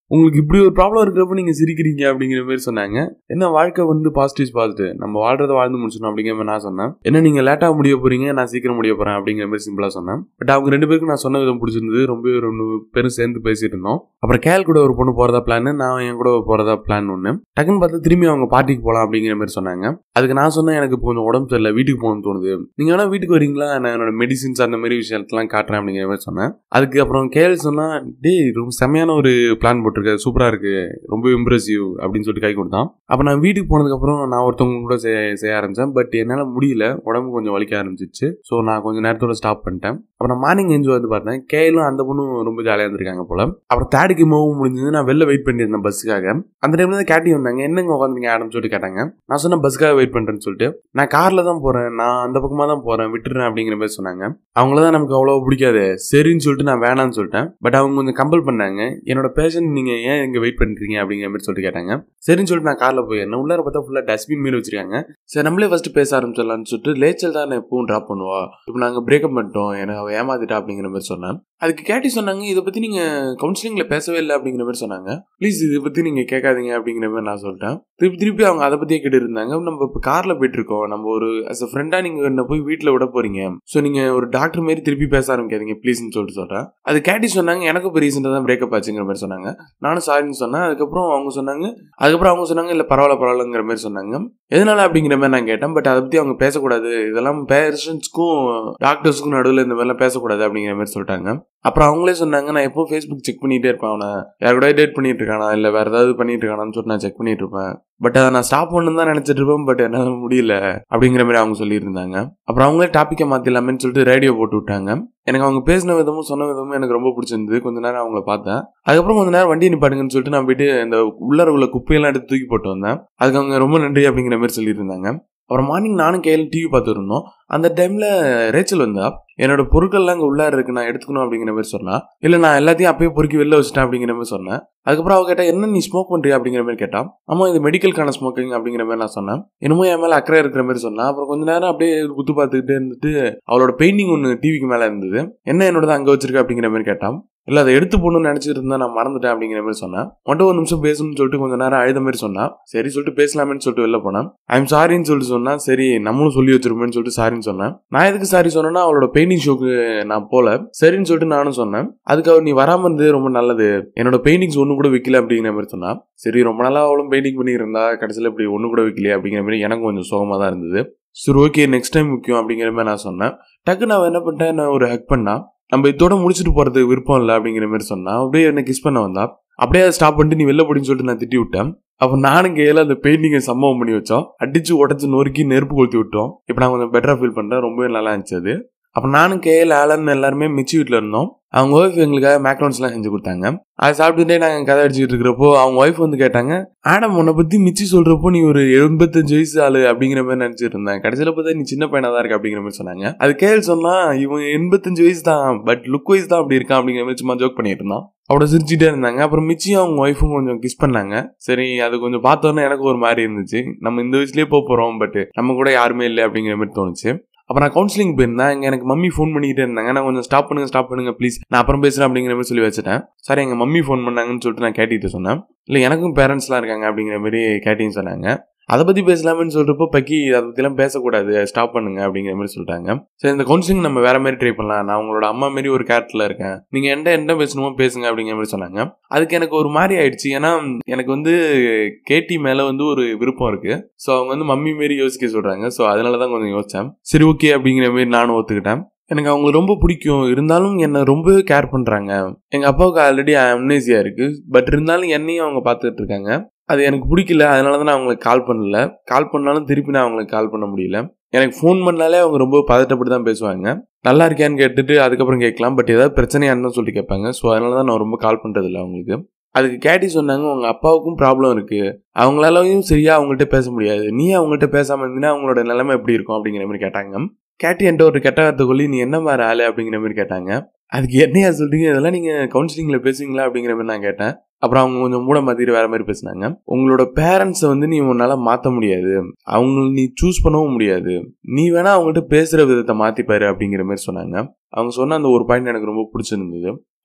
உங்களுக்கு இப்படி ஒரு ப்ராப்ளம் இருக்கிறப்ப நீங்க சிரிக்கிறீங்க அப்படிங்கிற மாதிரி சொன்னாங்க என்ன வாழ்க்கை வந்து பாசிட்டிவ் பாசிட்டிவ் நம்ம வாழ்றத வாழ்ந்து முடிச்சிடணும் அப்படிங்கிற மாதிரி நான் சொன்னேன் என்ன நீங்க லேட்டா முடிய போறீங்க நான் சீக்கிரம் முடிய போறேன் அப்படிங்கிற மாதிரி சிம்பிளா சொன்னேன் பட் அவங்க ரெண்டு பேருக்கு நான் சொன்ன விதம் பிடிச்சிருந்தது ரொம்ப ரெண்டு பேரும் சேர்ந்து பேசிட்டு இருந்தோம் அப்புறம் கேல் கூட ஒரு பொண்ணு போறதா பிளான் நான் என் கூட போறதா பிளான் ஒன்று டக்குன்னு பார்த்தா திரும்பி அவங்க பார்ட்டிக்கு போகலாம் அப்படிங்கிற மாதிரி சொன்னாங்க அதுக்கு நான் சொன்னேன் எனக்கு இப்போ கொஞ்சம் உடம்பு சரியில்லை வீட்டுக்கு போகணும்னு தோணுது நீங்க வேணா வீட்டுக்கு வரீங்களா நான் என்னோட மெடிசின்ஸ் அந்த மாதிரி விஷயத்தெல்லாம் காட்டுறேன் அப்படிங்கிற மாதிரி சொன்னேன் அதுக்கு அப்புறம் கேள் சொன்னா டேய் ரொம்ப செமையான ஒரு பிளான் போட்டிருக்க சூப்பரா இருக்கு ரொம்ப இம்ப்ரெசிவ் அப்படின்னு சொல்லிட்டு கை கொடுத்தான் அப்போ நான் வீட்டுக்கு போனதுக்கப்புறம் நான் ஒருத்தவங்க கூட செய்ய செய்ய ஆரம்பித்தேன் பட் என்னால் முடியல உடம்பு கொஞ்சம் வலிக்க ஆரம்பிச்சிச்சு ஸோ நான் கொஞ்சம் நேரத்தோட ஸ்டாப் பண்ணிட்டேன் அப்புறம் மார்னிங் எஞ்சி வந்து பார்த்தேன் கேலும் அந்த பொண்ணும் ரொம்ப ஜாலியாக இருந்திருக்காங்க போல அப்புறம் தேடிக்கு மூவும் முடிஞ்சது நான் வெளில வெயிட் பண்ணியிருந்தேன் பஸ்ஸுக்காக அந்த டைம்ல தான் கேட்டி வந்தாங்க என்னங்க உட்காந்துருங்க ஆடம் சொல்லிட்டு கேட்டாங்க நான் சொன்னேன் பஸ்ஸுக்காக வெயிட் பண்ணுறேன்னு சொல்லிட்டு நான் காரில் தான் போகிறேன் நான் அந்த பக்கமாக தான் போகிறேன் விட்டுறேன் அப்படிங்கிற மாதிரி சொன்னாங்க அவங்கள தான் நமக்கு அவ்வளோ பிடிக்காது சரின்னு சொல்லிட்டு நான் வேணான்னு சொல்லிட்டேன் பட் அவங்க கொஞ்சம் கம்பல் பண்ணாங்க என்னோட பேஷன் நீங்கள் ஏன் இங்கே வெயிட் பண்ணுறீங்க அப்படிங்கிற மாதிரி சொல்லிட்டு கேட்டாங்க சரின்னு சொல்லிட்டு நான் காரில் போயிருந்தேன் உள்ளார பார்த்தா ஃபுல்லாக டஸ்ட்பின் மாரி வச்சிருக்காங்க சரி நம்மளே ஃபர்ஸ்ட் பேச ஆரம்பிச்சிடலாம்னு சொல்லிட்டு லேச்சல் தான் எப்பவும் ட்ராப் பண்ணுவா இப்போ நாங்கள் பிரேக்கப் பண்ணிட்டோம் எனக்கு அவள் ஏமாத்திட்டா அப்படிங்கிற மாதிரி சொன்னேன் அதுக்கு கேட்டி சொன்னாங்க இதை பற்றி நீங்கள் கவுன்சிலிங்கில் பேசவே இல்லை அப்படிங்கிற மாதிரி சொன்னாங்க ப்ளீஸ் இதை பற்றி நீங்கள் கேட்காதீங்க அப்படிங்கிற மாதிரி நான் சொல்லிட்டேன் திருப்பி திருப்பி அவங்க அதை பற்றியே கேட்டு இருந்தாங்க நம்ம இப்போ காரில் போயிட்டு இருக்கோம் நம்ம ஒரு அஸ் அ ஃப்ரெண்டாக நீங்கள் என்ன போய் வீட்டில் விட போறீங்க ஸோ நீங்கள் ஒரு டாக்டர் மாரி திருப்பி பேச ஆரம்பிக்காதீங்க ப்ளீஸ்னு சொல்லிட்டு சொல்கிறேன் அது கேட்டி சொன்னாங்க எனக்கு இப்போ ரீசெண்டாக தான் பிரேக்கப் ஆச்சுங்கிற மாதிரி சொன்னாங்க நானும் சாரின்னு சொன்னேன் அதுக்கப்புறம் அவங்க சொன்னாங்க அதுக்கப்புறம் அவங்க சொன்னாங்க இல்லை பரவாயில்ல பரவாயில்லங்கிற மாதிரி சொன்னாங்க எதனால அப்படிங்கிற மாதிரி நான் கேட்டேன் பட் அதை பற்றி அவங்க பேசக்கூடாது இதெல்லாம் பேஷண்ட்ஸ்க்கும் டாக்டர்ஸ்க்கும் நடுவில் இந்த மாதிரிலாம் பேசக்கூடாது அப்படிங்கிற மாதிரி சொல்லிட்டாங்க அப்புறம் அவங்களே சொன்னாங்க நான் எப்போ ஃபேஸ்புக் செக் பண்ணிகிட்டே இருப்பேன் அவனை யார் கூட டேட் பண்ணிட்டு இருக்கானா இல்லை வேறு ஏதாவது பண்ணிட்டு இருக்கானான்னு சொல்லிட்டு நான் செக் பண்ணிட்டு இருப்பேன் பட் அதை நான் ஸ்டாப் பண்ணு தான் நினச்சிட்டு இருப்பேன் பட் என்னால் முடியல அப்படிங்கிற மாதிரி அவங்க சொல்லியிருந்தாங்க அப்புறம் அவங்களே டாப்பிக்கை மாற்றிடலாமேன்னு சொல்லிட்டு ரேடியோ போட்டு விட்டாங்க எனக்கு அவங்க பேசின விதமும் சொன்ன விதமும் எனக்கு ரொம்ப பிடிச்சிருந்தது கொஞ்ச நேரம் அவங்கள பார்த்தேன் அதுக்கப்புறம் கொஞ்ச நேரம் வண்டி நிப்பாடுங்கன்னு சொல்லிட்டு நான் போயிட்டு இந்த உள்ளார உள்ள குப்பையெல்லாம் எடுத்து தூக்கி போட்டு வந்தேன் அதுக்கு அவங்க ரொம்ப நன்றி அப்படிங்கிற மாதிரி சொல்லியிருந்தாங்க அப்புறம் மார்னிங் நானும் கையில் டிவி பார்த்துட்டு இருந்தோம் அந்த டைமில் ரேச்சல் வந்தா என்னோட பொருட்கள்லாம் அங்கே உள்ளார இருக்கு நான் எடுத்துக்கணும் அப்படிங்கிற மாதிரி சொன்னா இல்லை நான் எல்லாத்தையும் அப்பயே பொறுக்கி வெளில வச்சுட்டேன் அப்படிங்கிற மாதிரி சொன்னேன் அதுக்கப்புறம் அவ கேட்டா என்ன நீ ஸ்மோக் பண்றியா அப்படிங்கிற மாதிரி கேட்டான் ஆமா இது மெடிக்கலுக்கான ஸ்மோக்கிங் அப்படிங்கிற மாதிரி நான் சொன்னேன் இன்னமும் என் மேலே அக்கறை இருக்கிற மாதிரி சொன்னேன் அப்புறம் கொஞ்ச நேரம் அப்படியே குத்து பார்த்துக்கிட்டே இருந்துட்டு அவளோட பெயிண்டிங் ஒன்று டிவிக்கு மேலே இருந்தது என்ன என்னோட அங்கே வச்சிருக்க அப்படிங்கிற மாதிரி கேட்டான் இல்லை அதை எடுத்து போகணும்னு நினச்சிட்டு இருந்தா நான் மறந்துட்டேன் அப்படிங்கிற மாதிரி சொன்னேன் மட்டும் ஒரு நிமிஷம் பேசணும்னு சொல்லிட்டு கொஞ்ச நேரம் அழுத மாதிரி சொன்னா சரி சொல்லிட்டு பேசலாமேன்னு சொல்லிட்டு வெளில போனேன் ஐம் சாரின்னு சொல்லிட்டு சொன்னா சரி நம்மளும் சொல்லி வச்சிருப்பேன்னு சொல்லிட்டு சாரின்னு சொன்னேன் நான் எதுக்கு சாரி சொன்னேன்னா அவளோட பெயிண்டிங் ஷோக்கு நான் போல சரின்னு சொல்லிட்டு நானும் சொன்னேன் அதுக்கு அவர் நீ வராம இருந்தது ரொம்ப நல்லது என்னோட பெயிண்டிங்ஸ் ஒன்று கூட விற்கல அப்படிங்கிற மாதிரி சொன்னா சரி ரொம்ப நாளா அவளும் பெயிண்டிங் பண்ணிட்டு இருந்தா கடைசியில் இப்படி ஒன்று கூட விற்கலையே அப்படிங்கிற மாதிரி எனக்கு கொஞ்சம் சோகமாக தான் இருந்தது சரி ஓகே நெக்ஸ்ட் டைம் முக்கியம் அப்படிங்கிற மாதிரி நான் சொன்னேன் டக்கு நான் என்ன பண்ணிட்டேன் நான் ஒரு ஹக் பண்ணா நம்ம இதோட முடிச்சுட்டு போறதுக்கு விருப்பம் இல்லை அப்படிங்கிற மாதிரி சொன்னா அப்படியே என்ன கிஸ் பண்ண வந்தா அப்படியே அதை ஸ்டாப் பண்ணிட்டு நீ வெளில போடின்னு சொல்லிட்டு நான் திட்டி விட்டேன் அப்போ நானும் கையில் அந்த பெயிண்டிங்கை சம்பவம் பண்ணி வச்சோம் அடிச்சு உடச்சு நொறுக்கி நெருப்பு கொளுத்தி விட்டோம் இப்போ நான் கொஞ்சம் பெட்டராக ஃபீல் பண்ணுறேன் ரொம்பவே நல்லா இருந்துச்சு அது அப்போ நானும் கேஎல் ஆலன் எல்லாருமே மிச்சி வீட்டில் இருந்தோம் அவங்க ஒய்ஃப் எங்களுக்காக மேக்ரோன்ஸ்லாம் செஞ்சு கொடுத்தாங்க அதை சாப்பிட்டுட்டே நாங்கள் கதை அடிச்சுட்டு இருக்கிறப்போ அவங்க ஒய்ஃப் வந்து கேட்டாங்க ஆடம் உன்னை பற்றி மிச்சி சொல்கிறப்போ நீ ஒரு எண்பத்தஞ்சு வயசு ஆளு அப்படிங்கிற மாதிரி நினச்சிட்டு இருந்தேன் கடைசியில் பார்த்தா நீ சின்ன பையனாக தான் இருக்கு அப்படிங்கிற மாதிரி சொன்னாங்க அது கேஎல் சொன்னா இவன் எண்பத்தஞ்சு வயசு தான் பட் லுக் வைஸ் தான் அப்படி இருக்கான் அப்படிங்கிற மாதிரி சும்மா ஜோக் பண்ணிட்டு இருந்தான் அவ்வளோ சிரிச்சுட்டே இருந்தாங்க அப்புறம் மிச்சியும் அவங்க ஒய்ஃபும் கொஞ்சம் கிஸ் பண்ணாங்க சரி அது கொஞ்சம் பார்த்தோன்னே எனக்கு ஒரு மாதிரி இருந்துச்சு நம்ம இந்த வயசுலேயே போக போகிறோம் பட் நம்ம கூட யாருமே இல்லை அப்படிங்கிற மாதிரி தோணுச்சு அப்போ நான் கவுன்சிலிங் போயிருந்தேன் இங்கே எனக்கு மம்மி ஃபோன் பண்ணிக்கிட்டே இருந்தாங்க நான் கொஞ்சம் ஸ்டாப் பண்ணுங்க ஸ்டாப் பண்ணுங்க ப்ளீஸ் நான் அப்புறம் பேசுகிறேன் அப்படிங்கிற மாதிரி சொல்லி வச்சுட்டேன் சார் எங்கள் மம்மி ஃபோன் பண்ணாங்கன்னு சொல்லிட்டு நான் கேட்டிட்டு சொன்னேன் இல்லை எனக்கும் பேரண்ட்ஸ்லாம் இருக்காங்க அப்படிங்கிற மாதிரி கேட்டின்னு சொன்னாங்க அதை பற்றி பேசலாம்னு சொல்கிறப்போ பக்கி அதை பற்றிலாம் பேசக்கூடாது ஸ்டாப் பண்ணுங்க அப்படிங்கிற மாதிரி சொல்லிட்டாங்க சரி இந்த கவுன்சிலிங் நம்ம வேற மாதிரி ட்ரை பண்ணலாம் நான் உங்களோட அம்மா மாரி ஒரு கேரக்டரில் இருக்கேன் நீங்கள் எந்த என்ன பேசணுமோ பேசுங்க அப்படிங்கிற மாதிரி சொன்னாங்க அதுக்கு எனக்கு ஒரு மாதிரி ஆயிடுச்சு ஏன்னா எனக்கு வந்து கேட்டி மேலே வந்து ஒரு விருப்பம் இருக்கு ஸோ அவங்க வந்து மம்மி மாரி யோசிக்க சொல்கிறாங்க ஸோ அதனால தான் கொஞ்சம் யோசித்தேன் சரி ஓகே அப்படிங்கிற மாதிரி நானும் ஒத்துக்கிட்டேன் எனக்கு அவங்களுக்கு ரொம்ப பிடிக்கும் இருந்தாலும் என்னை ரொம்பவே கேர் பண்ணுறாங்க எங்கள் அப்பாவுக்கு ஆல்ரெடி அம்னேசியா இருக்குது பட் இருந்தாலும் என்னையும் அவங்க பார்த்துட்டு இருக்காங்க அது எனக்கு பிடிக்கல அதனால தான் நான் அவங்களுக்கு கால் பண்ணல கால் பண்ணாலும் திருப்பி நான் அவங்களுக்கு கால் பண்ண முடியல எனக்கு ஃபோன் பண்ணாலே அவங்க ரொம்ப பதட்டப்பட்டு தான் பேசுவாங்க நல்லா இருக்கியான்னு கேட்டுட்டு அதுக்கப்புறம் கேட்கலாம் பட் ஏதாவது பிரச்சனையா இருந்தால் சொல்லிட்டு கேட்பாங்க ஸோ அதனால தான் நான் ரொம்ப கால் பண்ணுறதில்ல அவங்களுக்கு அதுக்கு கேட்டி சொன்னாங்க உங்கள் அப்பாவுக்கும் ப்ராப்ளம் இருக்குது அவங்களாலையும் சரியா அவங்கள்ட்ட பேச முடியாது நீ அவங்கள்ட்ட பேசாமல் இருந்தீங்கன்னா அவங்களோட நிலைமை எப்படி இருக்கும் அப்படிங்கிற மாதிரி கேட்டாங்க கேட்டி என்கிட்ட ஒரு கெட்ட வார்த்தை கொல்லி நீ என்ன மாதிரி ஆளு அப்படிங்கிற மாதிரி கேட்டாங்க அதுக்கு என்னையா சொல்றீங்க இதெல்லாம் நீங்கள் கவுன்சிலிங்கில் பேசுவீங்களா அப்படிங்கிற மாதிரி நான் கேட்டேன் அப்புறம் அவங்க கொஞ்சம் மூட மாத்திட்டு வேற மாதிரி பேசினாங்க உங்களோட பேரண்ட்ஸை வந்து நீ உன்னால மாற்ற முடியாது அவங்க நீ சூஸ் பண்ணவும் முடியாது நீ வேணா அவங்கள்ட்ட பேசுற விதத்தை மாத்திப்பாரு அப்படிங்கிற மாதிரி சொன்னாங்க அவங்க சொன்ன அந்த ஒரு பாயிண்ட் எனக்கு ரொம்ப பிடிச்சிருந்தது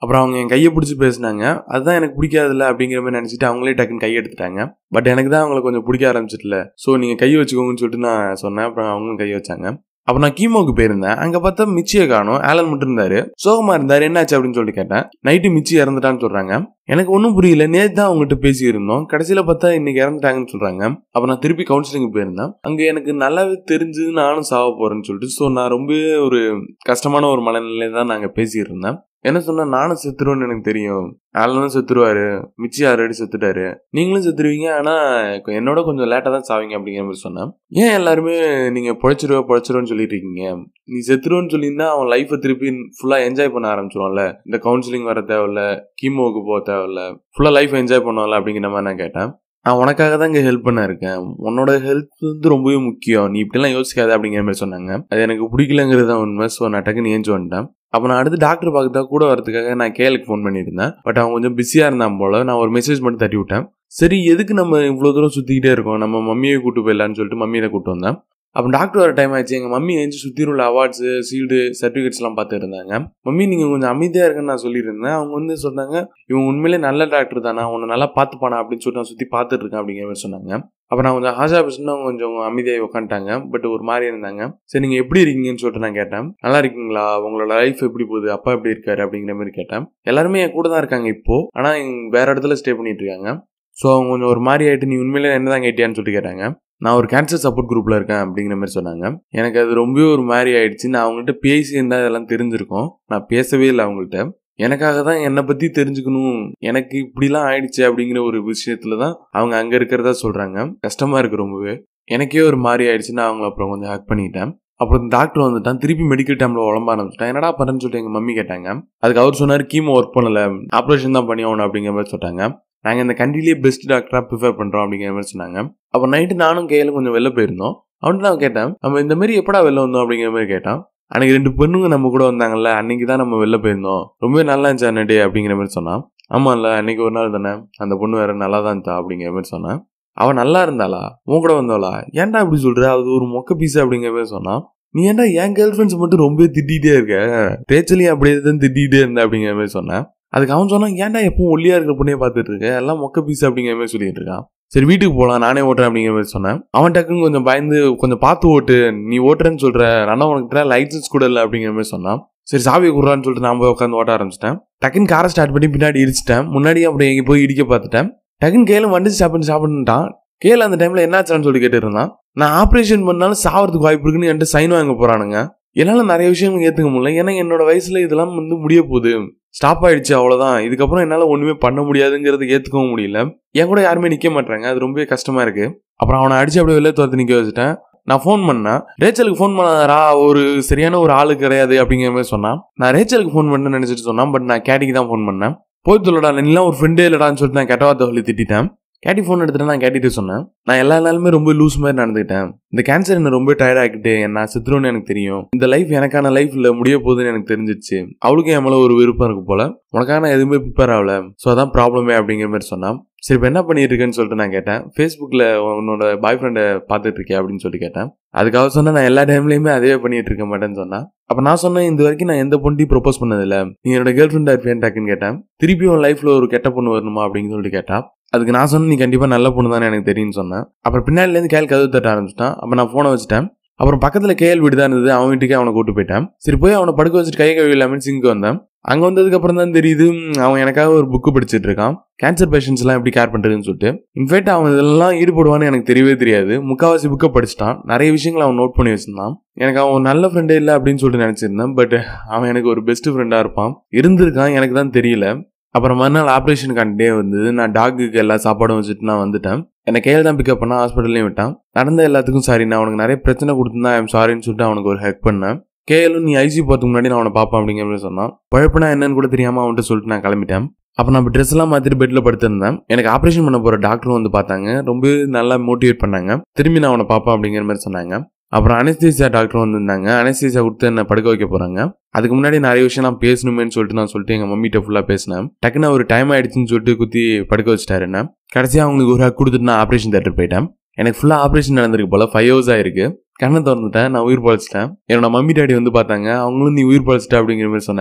அப்புறம் அவங்க என் கையை பிடிச்சி பேசினாங்க அதுதான் எனக்கு பிடிக்காதுல்ல அப்படிங்கிற மாதிரி நினச்சிட்டு அவங்களே டக்குன்னு கை எடுத்துட்டாங்க பட் எனக்கு தான் அவங்கள கொஞ்சம் பிடிக்க ஆரம்பிச்சிட்டல ஸோ நீங்கள் கை வச்சுக்கோங்கன்னு சொல்லிட்டு நான் சொன்னேன் அப்புறம் அவங்களும் கை வச்சாங்க அப்போ நான் கீமோக்கு போயிருந்தேன் அங்கே பார்த்தா மிச்சியை காணும் ஆலன் மட்டும் இருந்தாரு சோகமா இருந்தாரு என்னாச்சு அப்படின்னு சொல்லிட்டு கேட்டேன் நைட்டு மிச்சி இறந்துட்டான்னு சொல்றாங்க எனக்கு ஒன்றும் புரியல நேற்று தான் அவங்ககிட்ட பேசி இருந்தோம் கடைசியில் பார்த்தா இன்னைக்கு இறந்துட்டாங்கன்னு சொல்றாங்க அப்போ நான் திருப்பி கவுன்சிலிங் போயிருந்தேன் அங்கே எனக்கு நல்லாவே தெரிஞ்சு நானும் சாவ போறேன்னு சொல்லிட்டு ஸோ நான் ரொம்ப ஒரு கஷ்டமான ஒரு மனநிலையில தான் நாங்கள் பேசிட்டு இருந்தேன் என்ன சொன்னா நானும் செத்துருவேன்னு எனக்கு தெரியும் ஆலனும் செத்துருவாரு மிச்சி ஆல்ரெடி செத்துட்டாரு நீங்களும் செத்துருவீங்க ஆனா என்னோட கொஞ்சம் லேட்டா தான் சாவீங்க அப்படிங்கிற மாதிரி சொன்னேன் ஏன் எல்லாருமே நீங்க பொழைச்சிருவ பொழைச்சிருவோன்னு சொல்லிட்டு இருக்கீங்க நீ செத்துருவோன்னு சொல்லியிருந்தா அவன் லைஃபை திருப்பி ஃபுல்லா என்ஜாய் பண்ண ஆரம்பிச்சிருவான்ல இந்த கவுன்சிலிங் வர தேவையில்ல கீமோவுக்கு போக தேவையில்ல ஃபுல்லா லைஃப் என்ஜாய் பண்ணுவான்ல அப்படிங்கிற மாதிரி நான் கேட்டேன் நான் உனக்காக தான் இங்கே ஹெல்ப் பண்ண இருக்கேன் உன்னோட ஹெல்ப் வந்து ரொம்பவே முக்கியம் நீ இப்படிலாம் யோசிக்காத அப்படிங்கிற மாதிரி சொன்னாங்க அது எனக்கு பிடிக்கலங்கிறது தான் உண்மை ஸோ நான் டக்குன்னு ஏஞ்சி வந்துட்டேன் அப்போ நான் அடுத்து டாக்டர் பார்க்க தான் கூட வரதுக்காக நான் கேலுக்கு ஃபோன் பண்ணியிருந்தேன் பட் அவன் கொஞ்சம் பிஸியாக இருந்தான் போல நான் ஒரு மெசேஜ் மட்டும் தட்டி விட்டேன் சரி எதுக்கு நம்ம இவ்வளோ தூரம் சுற்றிக்கிட்டே இருக்கோம் நம்ம மம்மியை கூட்டு போயிடலான்னு சொல்லிட்டு மம்மியை தான் கூட்டு வந்தேன் அப்போ டாக்டர் வர டைம் ஆச்சு எங்கள் மம்மி எழுந்து சுற்றி உள்ள அவார்ட்ஸு சீல்டு சர்டிஃபிகேட்ஸ்லாம் பார்த்துட்டு இருந்தாங்க மம்மி நீங்கள் கொஞ்சம் அமைதியாக இருக்குன்னு நான் சொல்லியிருந்தேன் அவங்க வந்து சொன்னாங்க இவன் உண்மையிலே நல்ல டாக்டர் தானே உன்னை நல்லா பார்த்துப்பானா அப்படின்னு சொல்லிட்டு நான் சுற்றி பார்த்துட்டு இருக்கேன் அப்படிங்கிற மாதிரி சொன்னாங்க அப்போ நான் கொஞ்சம் ஆஷா பேசுனா கொஞ்சம் அமைதியாக உட்காந்துட்டாங்க பட் ஒரு மாதிரி இருந்தாங்க சரி நீங்கள் எப்படி இருக்கீங்கன்னு சொல்லிட்டு நான் கேட்டேன் நல்லா இருக்கீங்களா உங்களோட லைஃப் எப்படி போகுது அப்பா எப்படி இருக்காரு அப்படிங்கிற மாதிரி கேட்டேன் எல்லாருமே என் கூட தான் இருக்காங்க இப்போ ஆனால் வேற இடத்துல ஸ்டே பண்ணிட்டு இருக்காங்க ஸோ அவங்க கொஞ்சம் ஒரு மாதிரி ஆகிட்டு நீ உண்மையிலே என்ன தான் கேட்டியான்னு சொல்லிட்டு கேட்டாங்க நான் ஒரு கேன்சர் சப்போர்ட் குரூப்பில் இருக்கேன் அப்படிங்கிற மாதிரி சொன்னாங்க எனக்கு அது ரொம்பவே ஒரு மாதிரி ஆயிடுச்சு நான் அவங்கள்ட்ட பேசி இருந்தால் இதெல்லாம் தெரிஞ்சிருக்கோம் நான் பேசவே இல்லை அவங்கள்ட்ட எனக்காக தான் என்னை பற்றி தெரிஞ்சுக்கணும் எனக்கு இப்படிலாம் ஆயிடுச்சு அப்படிங்கிற ஒரு விஷயத்துல தான் அவங்க அங்கே இருக்கிறதா சொல்கிறாங்க கஷ்டமாக இருக்கு ரொம்பவே எனக்கே ஒரு மாதிரி ஆயிடுச்சு நான் அவங்கள அப்புறம் கொஞ்சம் ஹேக் பண்ணிட்டேன் அப்புறம் டாக்டர் வந்துட்டான் திருப்பி மெடிக்கல் டைமில் உடம்ப ஆரம்பிச்சிட்டான் என்னடா பண்ணுறேன்னு சொல்லிட்டு எங்கள் மம்மி கேட்டாங்க அதுக்கு அவர் சொன்னார் கீமோ ஒர்க் பண்ணல ஆப்ரேஷன் தான் பண்ணி ஆகணும் அப்படிங்கிற மாதிரி சொல்லிட்டாங்க நாங்கள் இந்த கண்ட்ரிலேயே பெஸ்ட் டாக்டராக ப்ரிஃபர் பண்ணுறோம் அப்படிங்கிற மாதிரி சொன்னாங்க அப்போ நைட்டு நானும் கையில் கொஞ்சம் வெளில போயிருந்தோம் அவன்ட்டு நான் கேட்டேன் நம்ம இந்த மாதிரி எப்படா வெளில வந்தோம் அப்படிங்கிற மாதிரி கேட்டான் அன்னைக்கு ரெண்டு பொண்ணுங்க நம்ம கூட வந்தாங்கல்ல அன்னைக்கு தான் நம்ம வெளில போயிருந்தோம் ரொம்ப நல்லா இருந்துச்சு அன்னடே அப்படிங்கிற மாதிரி சொன்னான் ஆமாம்ல அன்னைக்கு ஒரு நாள் தானே அந்த பொண்ணு வேற நல்லா தான் இருந்தா அப்படிங்கிற மாதிரி சொன்னான் அவன் நல்லா இருந்தாளா உன் கூட வந்தாளா ஏன்டா அப்படி சொல்ற அது ஒரு மொக்க பீஸ் அப்படிங்கிற மாதிரி சொன்னான் நீ ஏன்டா என் கேர்ள் ஃப்ரெண்ட்ஸ் மட்டும் ரொம்ப திட்டிகிட்டே இருக்க ரேச்சலையும் அப்படியே தான் திட்டிகிட்டே இருந்த அப்படிங்கிற மாதிரி சொன்னேன் அதுக்கு அவன் சொன்னான் ஏன்டா எப்பவும் ஒல்லியா இருக்கிற பொண்ணையே பார்த்துட்டு இருக்க எல்லாம் மொக்க பீஸ் அப்படிங்கிற மாதிரி சொல்லிட்டு இருக்கான் சரி வீட்டுக்கு போகலாம் நானே ஓட்டுறேன் அப்படிங்கிற மாதிரி சொன்னேன் அவன் டக்குன்னு கொஞ்சம் பயந்து கொஞ்சம் பார்த்து ஓட்டு நீ ஓட்டுறேன்னு சொல்ற நான் உனக்கு லைசன்ஸ் கூட இல்லை அப்படிங்கிற மாதிரி சொன்னான் சரி சாவியை குடுறான்னு சொல்லிட்டு நான் போய் உட்காந்து ஓட்ட ஆரம்பிச்சிட்டேன் டக்குன்னு காரை ஸ்டார்ட் பண்ணி பின்னாடி இடிச்சிட்டேன் முன்னாடி அப்படி எங்கே போய் இடிக்க பார்த்துட்டேன் டக்குன்னு கேளு வண்டி ஸ்டாப் பண்ணி சாப்பிட்டுட்டான் கேளு அந்த டைம்ல என்னாச்சான்னு சொல்லி கேட்டு இருந்தான் நான் ஆப்ரேஷன் பண்ணாலும் சாவறதுக்கு வாய்ப்பு இருக்குன்னு என்கிட்ட சைன் வாங்க போறானுங்க என்னால் நிறைய விஷயம் ஏற்றுக்க முடியல ஏன்னா என்னோட வயசுல இதெல்லாம் வந்து முடிய போகுது ஸ்டாப் ஆயிடுச்சு அவ்வளோதான் இதுக்கப்புறம் என்னால் ஒன்றுமே பண்ண முடியாதுங்கிறது ஏற்றுக்கவும் முடியல என் கூட யாருமே நிற்க மாட்டாங்க அது ரொம்பவே கஷ்டமா இருக்கு அப்புறம் அவனை அடிச்சு அப்படியே வெளியே துரத்து நிற்க வச்சுட்டேன் நான் ஃபோன் பண்ணேன் ரேச்சலுக்கு ஃபோன் பண்ணாரா ஒரு சரியான ஒரு ஆளு கிடையாது அப்படிங்கிற மாதிரி சொன்னான் நான் ரேச்சலுக்கு ஃபோன் பண்ணேன்னு நினச்சிட்டு சொன்னான் பட் நான் கேட்டிக்கு தான் ஃபோன் பண்ணேன் போய் சொல்லடா நீலாம் ஒரு ஃப்ரெண்டே இல்லடான்னு சொல்லிட்டு நான் கெட்ட வார்த்தை சொல்லி திட்டிட்டேன் கேட்டி ஃபோன் எடுத்துட்டு நான் கேட்டிட்டு சொன்னேன் நான் எல்லா நாளுமே ரொம்ப லூஸ் மாதிரி நடந்துக்கிட்டேன் இந்த கேன்சர் என்ன ரொம்ப டயர்ட் ஆகிட்டு நான் செத்துருன்னு எனக்கு தெரியும் இந்த லைஃப் எனக்கான லைஃப்ல முடிய போகுதுன்னு எனக்கு தெரிஞ்சிச்சு அவளுக்கும் என் மேல ஒரு விருப்பம் இருக்கு போல உனக்காக நான் எதுவுமே ப்ரிப்பேர் ஆகல ஸோ அதான் ப்ராப்ளமே அப்படிங்கிற மாதிரி சொன்னான் சரி இப்போ என்ன பண்ணிட்டு இருக்கேன்னு சொல்லிட்டு நான் கேட்டேன் ஃபேஸ்புக்கில் உன்னோட பாய் ஃப்ரெண்டை பார்த்துட்டு இருக்கியா அப்படின்னு சொல்லி கேட்டேன் அதுக்காக சொன்னா நான் எல்லா டைம்லயுமே அதே பண்ணிட்டு இருக்க மாட்டேன்னு சொன்னேன் அப்போ நான் சொன்னேன் இந்த வரைக்கும் நான் எந்த பொண்ணையும் ப்ரொபோஸ் பண்ணதில்ல நீ என்னோட கேர்ள் ஃப்ரெண்டாக இருப்பேன் டக்குன்னு கேட்டேன் திருப்பி உன் லைஃப்ல ஒரு கெட்ட பொண்ணு வரணுமா அப்படின்னு சொல்லிட்டு கேட்டா அதுக்கு நான் சொன்னேன் நீ கண்டிப்பாக நல்ல பொண்ணு தானே எனக்கு தெரியும்னு சொன்னேன் அப்புறம் பின்னாடிலேருந்து கேள் கதவு தட்ட ஆரம்பிச்சிட்டான் அப்போ நான் ஃபோனை வச்சுட்டேன் அப்புறம் பக்கத்தில் கேள் வீடு தான் இருந்தது அவன் வீட்டுக்கே அவனை கூட்டு போயிட்டேன் சரி போய் அவனை படுக்க வச்சுட்டு கை கழுவி இல்லாமல் சிங்க்கு வந்தேன் அங்கே வந்ததுக்கு அப்புறம் தான் தெரியுது ம், அவன் எனக்காக ஒரு புக்கு படிச்சிட்டு இருக்கான் கேன்சர் பேஷண்ட்ஸ் எல்லாம் எப்படி கேர் பண்றதுன்னு சொல்லிட்டு இன்ஃபேக்ட் அவன் இதெல்லாம் ஈடுபடுவான்னு எனக்கு தெரியவே தெரியாது முக்காவாசி புக்கை படிச்சிட்டான் நிறைய விஷயங்களை அவன் நோட் பண்ணி வச்சிருந்தான் எனக்கு அவன் ஒரு நல்ல ஃப்ரெண்டே இல்லை அப்படின்னு சொல்லிட்டு நினைச்சிருந்தேன் பட் அவன் எனக்கு ஒரு பெஸ்ட் ஃப்ரெண்டா இருப்பான் இருந்திருக்கான் எனக்கு தான் தெரியல அப்புறம் மறுநாள் ஆப்ரேஷன் டே வந்தது நான் டாக்குக்கு எல்லா சாப்பாடும் வச்சுட்டு நான் வந்துட்டேன் என்னை கையில் தான் பிக்கப் பண்ணா ஹாஸ்பிட்டல்லையும் விட்டான் நடந்த எல்லாத்துக்கும் சாரி நான் அவனுக்கு நிறைய பிரச்சனை கொடுத்துருந்தா ஐம் சாரின்னு சொல்லிட்டு அவனுக்கு ஒரு ஹெல்ப் பண்ணேன் கேஎலும் நீ ஐசி போகிறதுக்கு முன்னாடி நான் அவனை பார்ப்பேன் அப்படிங்கிற மாதிரி சொன்னான் பழப்புனா என்னன்னு கூட தெரியாமல் அவன்கிட்ட சொல்லிட்டு நான் கிளம்பிட்டேன் அப்போ நான் ட்ரெஸ் எல்லாம் மாற்றிட்டு பெட்டில் படுத்திருந்தேன் எனக்கு ஆப்ரேஷன் பண்ண போகிற டாக்டரும் வந்து பார்த்தாங்க ரொம்ப நல்லா மோட்டிவேட் பண்ணாங்க திரும்பி நான் அவனை பார்ப்பேன் அப்படிங்கிற மாதிரி சொன்னாங்க அப்புறம் அனஸ்தீசியா டாக்டர் வந்திருந்தாங்க அனஸ்தீசியா கொடுத்து என்ன படுக்க வைக்க போறாங்க அதுக்கு முன்னாடி நிறைய விஷயம் நான் பேசணுமேன்னு சொல்லிட்டு நான் சொல்லிட்டு எங்க மம்மிட்ட ஃபுல்லா பேசினேன் டக்குன்னு ஒரு டைம் ஆயிடுச்சுன்னு சொல்லிட்டு குத்தி படுக்க வச்சிட்டாரு என்ன கடைசியா அவங்களுக்கு ஒரு ஹக் கொடுத்துட்டு நான் ஆப்ரேஷன் தேட்டர் போயிட்டேன் எனக்கு ஃபுல்லா ஆப்ரேஷன் நடந்திருக்கு போல ஃபைவ் ஹவர்ஸ் ஆயிருக்கு கண்ணை திறந்துட்டேன் நான் உயிர் பழச்சிட்டேன் என்னோட மம்மி டாடி வந்து பார்த்தாங்க அவங்களும் நீ உயிர் பழச்சிட்ட அப்படிங்கிற மாதிரி சொன்னாங்க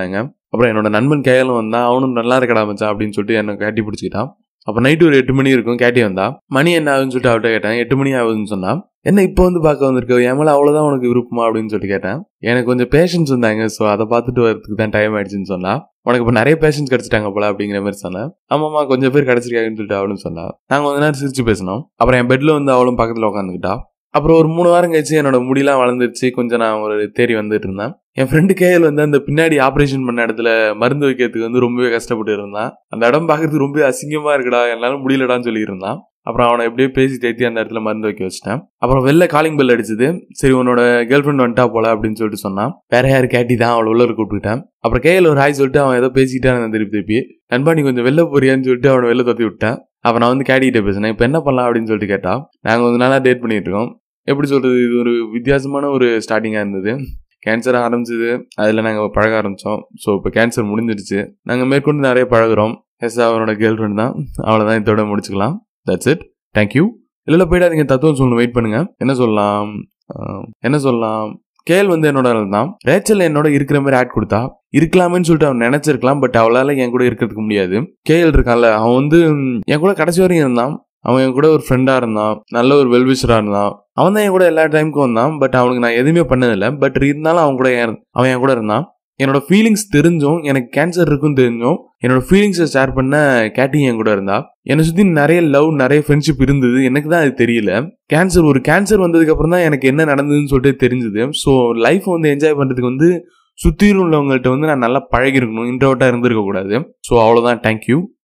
அப்புறம் என்னோட நண்பன் கேயலும் வந்தான் அவனும் நல்லா இருக்கடா மச்சான் அப்படின்னு சொல்லிட்டு என்னை கட்டி பிடிச்சிக்கிட்டான் அப்போ நைட்டு ஒரு எட்டு மணி இருக்கும் கேட்டி வந்தா மணி என்ன ஆகுதுன்னு சொல்லிட்டு அவர்கிட்ட கேட்டேன் எட்டு மணி ஆகுதுன்னு சொன்னா என்ன இப்போ வந்து பார்க்க வந்திருக்க என் மேலே அவ்வளோதான் உனக்கு விருப்பமா அப்படின்னு சொல்லிட்டு கேட்டேன் எனக்கு கொஞ்சம் பேஷன்ஸ் வந்தாங்க ஸோ அதை பார்த்துட்டு வரதுக்கு தான் டைம் ஆயிடுச்சுன்னு சொன்னா உனக்கு இப்போ நிறைய பேஷன்ஸ் கிடைச்சிட்டாங்க போல அப்படிங்கிற மாதிரி சொன்னேன் ஆமாம்மா கொஞ்சம் பேர் கிடைச்சிருக்காங்கன்னு சொல்லிட்டு அவளும் சொன்னா நாங்கள் கொஞ்ச நேரம் சிரிச்சு பேசினோம் அப்புறம் என் பெட்ல வந்து அவளும் பக்கத்தில் உட்காந்துக்கிட்டா அப்புறம் ஒரு மூணு வாரம் கழிச்சு என்னோட முடியெல்லாம் வளர்ந்துருச்சு கொஞ்சம் நான் ஒரு தேடி வந்துட்டு இருந்தேன் என் ஃப்ரெண்டு கேஎல் வந்து அந்த பின்னாடி ஆப்ரேஷன் பண்ண இடத்துல மருந்து வைக்கிறதுக்கு வந்து ரொம்பவே கஷ்டப்பட்டு இருந்தான் அந்த இடம் பார்க்கறதுக்கு ரொம்ப அசிங்கமா இருக்குடா என்னால முடியலடான்னு சொல்லி இருந்தான் அப்புறம் அவனை எப்படியோ பேசி தேத்தி அந்த இடத்துல மருந்து வைக்க வச்சிட்டேன் அப்புறம் வெளில காலிங் பெல் அடிச்சது சரி உன்னோட கேர்ள் ஃப்ரெண்ட் வந்துட்டா போல அப்படின்னு சொல்லிட்டு சொன்னான் வேற யாரு கேட்டி தான் அவளை உள்ள கூப்பிட்டுட்டேன் அப்புறம் கேஎல் ஒரு ஹாய் சொல்லிட்டு அவன் ஏதோ பேசிக்கிட்டான் திருப்பி திருப்பி நண்பா நீ கொஞ்சம் வெளில போறியான்னு சொல்லிட்டு அவனை வெளில தொத்தி விட்டேன் அப்ப நான் வந்து கேட்டிகிட்ட பேசினேன் இப்போ என்ன பண்ணலாம் அப்படின்னு சொல்லிட்டு கேட்டா நாங்கள் கொஞ்ச நாளாக டேட் பண்ணிட்டு இருக்கோம் எப்படி சொல்றது இது ஒரு வித்தியாசமான ஒரு ஸ்டார்டிங்காக இருந்தது கேன்சர் ஆரம்பிச்சது அதில் நாங்கள் பழக ஆரம்பித்தோம் ஸோ இப்போ கேன்சர் முடிஞ்சிடுச்சு நாங்கள் மேற்கொண்டு நிறைய பழகுறோம் எஸ் அவனோட கேர்ள் ஃப்ரெண்ட் தான் அவ்வளோதான் இதோட முடிச்சுக்கலாம் தட்ஸ் இட் தேங்க்யூ இல்லை போயிடாதீங்க தத்துவம் சொல்லணும் வெயிட் பண்ணுங்க என்ன சொல்லலாம் ஆஹ், என்ன சொல்லலாம் கேள் வந்து என்னோட ஆள் தான் ரேச்சல் என்னோட இருக்கிற மாதிரி ஆட் கொடுத்தா இருக்கலாமேன்னு சொல்லிட்டு அவன் நினைச்சிருக்கலாம் பட் அவளால என் கூட இருக்கிறதுக்கு முடியாது கேஎல் இருக்கான்ல அவன் வந்து ம், என் கூட கடைசி வரைக்கும் இருந்தான் அவன் என் கூட ஒரு ஃப்ரெண்டா இருந்தான் நல்ல ஒரு வெல்விஷரா இருந்தான் அவன் தான் என் கூட எல்லா டைமுக்கும் வந்தான் பட் அவனுக்கு நான் எதுவுமே பண்ணதில்லை பட் இருந்தாலும் அவன் கூட என் அவன் என் கூட இருந்தான் என்னோட ஃபீலிங்ஸ் தெரிஞ்சும் எனக்கு கேன்சர் இருக்குன்னு தெரிஞ்சும் என்னோட ஃபீலிங்ஸை ஷேர் பண்ண கேட்டி என் கூட இருந்தா என்னை சுற்றி நிறைய லவ் நிறைய ஃப்ரெண்ட்ஷிப் இருந்தது எனக்கு தான் அது தெரியல கேன்சர் ஒரு கேன்சர் வந்ததுக்கு அப்புறம் தான் எனக்கு என்ன நடந்ததுன்னு சொல்லிட்டு தெரிஞ்சுது ஸோ லைஃப் வந்து என்ஜாய் பண்ணுறதுக்கு வந்து சுற்றிலும் உள்ளவங்கள்ட்ட வந்து நான் நல்லா பழகிருக்கணும் இன்ட்ரோட்டாக இருந்திருக்க கூடாது ஸோ அவ்வளோதான் தேங்க்யூ